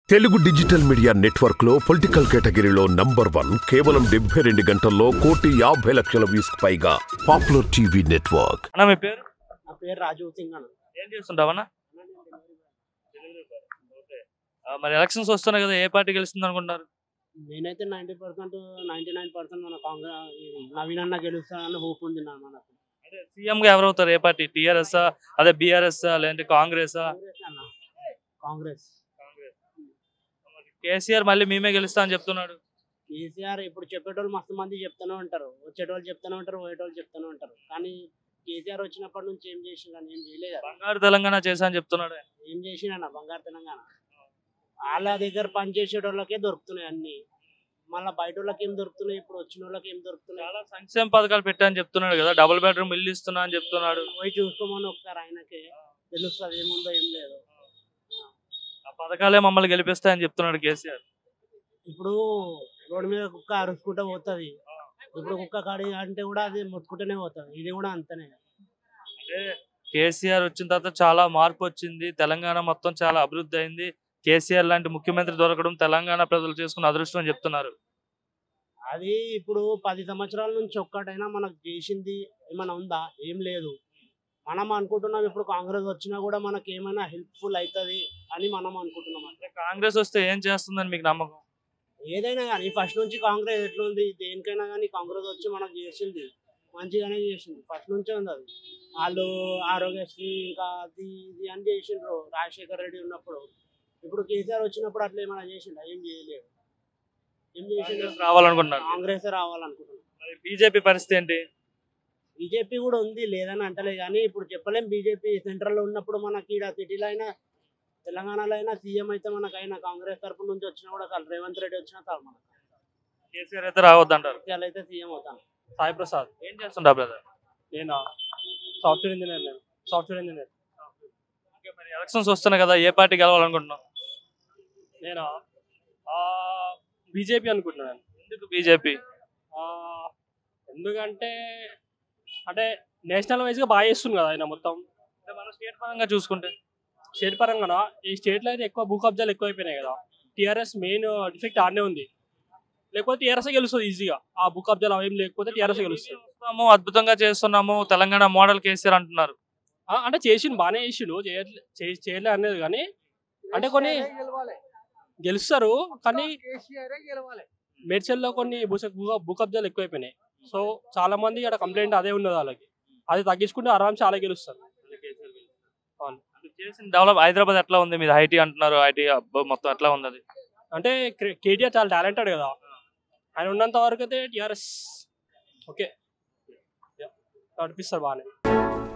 Telugu digital media network లో political కేటగిరీలో number one కేవలం డెబ్బై రెండు గంటల్లో కోటి యాభై లక్షల వ్యూస్ పైగా పాపులర్ టీవీ నెట్వర్క్ అన్న మీ పేరు నా పేరు రాజు సింగ్ అన్న ఏం చేస్తుంటావన్నా ఓకే. ఆ, మరి ఎలక్షన్స్ వస్తున్నాయి కదా ఏ పార్టీ గెలుస్తుంది అనుకుంటున్నారు నేనైతే ninety percent ninety nine percent మన కాంగ్రెస్ నవీన్ అన్న గెలుస్తానని హోప్ ఉంది నా మనకు అంటే సీఎం గా ఎవరు అవుతారు ఏ పార్టీ టీఆర్ఎస్ అదే బీఆర్ఎస్ లేదంటే కాంగ్రెస్ కాంగ్రెస్ అన్న కాంగ్రెస్ కేసీఆర్ మళ్ళీ మేమే గెలుస్తా అని చెప్తున్నాడు కేసీఆర్ ఇప్పుడు చెప్పేటోళ్ళు మస్తు మంది చెప్తూనే ఉంటారు వచ్చేటోళ్ళు చెప్తూనే ఉంటారు పోయేటోళ్ళు చెప్తూనే ఉంటారు కానీ కేసీఆర్ వచ్చినప్పటి నుంచి ఏం చేసిండు అని ఏం చేయలేదు కదా. బంగారు తెలంగాణ చేశా అని చెప్తున్నాడు ఆయన. ఏం చేసిండన్న బంగారు తెలంగాణ వాళ్ళ దగ్గర పని చేసేటోళ్ళకే దొరుకుతున్నాయి అన్ని మళ్ళీ బయట వాళ్ళకి ఏం దొరుకుతున్నాయి ఇప్పుడు వచ్చిన వాళ్ళకి ఏం దొరుకుతున్నాయి చాలా సంక్షేమ పథకాలు పెట్టా అని చెప్తున్నాడు కదా డబుల్ బెడ్రూమ్ ఇల్లు ఇస్తున్నా అని చెప్తున్నాడు పోయి చూసుకోమని ఒకసారి ఆయనకే తెలుస్తుంది ఏముందో ఏం లేదు ఆ పథకాలే మమ్మల్ని గెలిపిస్తాయని చెప్తున్నాడు కేసీఆర్ ఇప్పుడు రోడ్డు మీద కుక్క అరుచుకుంటూ పోతుంది ఇప్పుడు కుక్క కాడి అంటే కూడా అది మొత్తుకుంటూనే పోతుంది ఇది కూడా అంతనే అంటే కేసీఆర్ వచ్చిన తర్వాత చాలా మార్పు వచ్చింది తెలంగాణ మొత్తం చాలా అభివృద్ధి అయింది కేసీఆర్ లాంటి ముఖ్యమంత్రి దొరకడం తెలంగాణ ప్రజలు చేసుకున్న అదృష్టం అని చెప్తున్నారు అది ఇప్పుడు పది సంవత్సరాల నుంచి ఒక్కటైనా మనకు చేసింది ఏమైనా ఉందా ఏం లేదు మనం అనుకుంటున్నాం ఇప్పుడు కాంగ్రెస్ వచ్చినా కూడా మనకి ఏమైనా హెల్ప్ఫుల్ అవుతుంది అని మనం అనుకుంటున్నాం అంటే కాంగ్రెస్ వస్తే ఏం చేస్తుందని మీకు నమ్మకం ఏదైనా కానీ ఫస్ట్ నుంచి కాంగ్రెస్ ఎట్లుంది దేనికైనా కానీ కాంగ్రెస్ వచ్చి మనకు చేసింది మంచిగానే చేసింది ఫస్ట్ నుంచే ఉంది అది వాళ్ళు ఆరోగ్యశ్రీ ఇంకా అది ఇది అని చేసిండ్రు రాజశేఖర్ రెడ్డి ఉన్నప్పుడు ఇప్పుడు కేసీఆర్ వచ్చినప్పుడు అట్లా ఏమైనా చేసిండా ఏం చేయలేదు ఏం చేసిండు కాంగ్రెస్ రావాలనుకుంటున్నారు కాంగ్రెస్ రావాలనుకుంటున్నాను మరి బీజేపీ పరిస్థితి ఏంటి బీజేపీ కూడా ఉంది లేదని అంటలే కానీ ఇప్పుడు చెప్పలేం బీజేపీ సెంట్రల్లో ఉన్నప్పుడు మనకి ఈడ సిటీలో అయినా తెలంగాణలో అయినా సీఎం అయితే మనకైనా కాంగ్రెస్ తరపు నుంచి వచ్చినా కూడా చాలు రేవంత్ రెడ్డి వచ్చినా చాలు మనకు కేసీఆర్ అయితే రావద్దంటారు కేసీఆర్ అయితే సీఎం అవుతాను సాయి ప్రసాద్ ఏం చేస్తుంటా బ్రదర్ నేను సాఫ్ట్వేర్ ఇంజనీర్ నేను సాఫ్ట్వేర్ ఇంజనీర్ మరి ఎలక్షన్స్ వస్తున్నాయి కదా ఏ పార్టీ గెలవాలనుకుంటున్నావు నేను బీజేపీ అనుకుంటున్నాను ఎందుకు బీజేపీ ఆ, ఎందుకంటే అంటే నేషనల్ వైజ్గా బాగా చేస్తుంది కదా ఆయన మొత్తం అంటే మన స్టేట్ పరంగా చూసుకుంటే స్టేట్ పరంగా ఈ స్టేట్లో అయితే ఎక్కువ భూ కబ్జాలు ఎక్కువైపోయినాయి కదా టీఆర్ఎస్ మెయిన్ డిఫెక్ట్ ఆడనే ఉంది లేకపోతే టీఆర్ఎస్ గెలుస్తుంది ఈజీగా ఆ భూ కబ్జాలు అవేం లేకపోతే టీఆర్ఎస్ గెలుస్తుంది వస్తాము అద్భుతంగా చేస్తున్నాము తెలంగాణ మోడల్ కేసీఆర్ అంటున్నారు ఆ, అంటే చేసిండు బాగానే చేసిండు చేయట్లే చే- చేయలే అనేది కానీ అంటే కొన్ని గెలుస్తారు కానీ మేడ్చల్లో కొన్ని భూస భూ- భూ కబ్జాలు ఎక్కువైపోయినాయి సో చాలా మంది ఇక్కడ కంప్లైంట్ అదే ఉన్నది వాళ్ళకి అది తగ్గించుకుంటే ఆరామ్ చాలా గెలుస్తారు అవును. అంటే చేసిన డెవలప్ హైదరాబాద్ ఎట్లా ఉంది మీరు ఐటీ అంటున్నారు ఐటీ మొత్తం ఎట్లా ఉంది అది అంటే కే- కేటీఆర్ చాలా టాలెంటెడ్ కదా ఆయన ఉన్నంత వరకు అయితే టీఆర్ఎస్ ఓకే నడిపిస్తారు బాగానే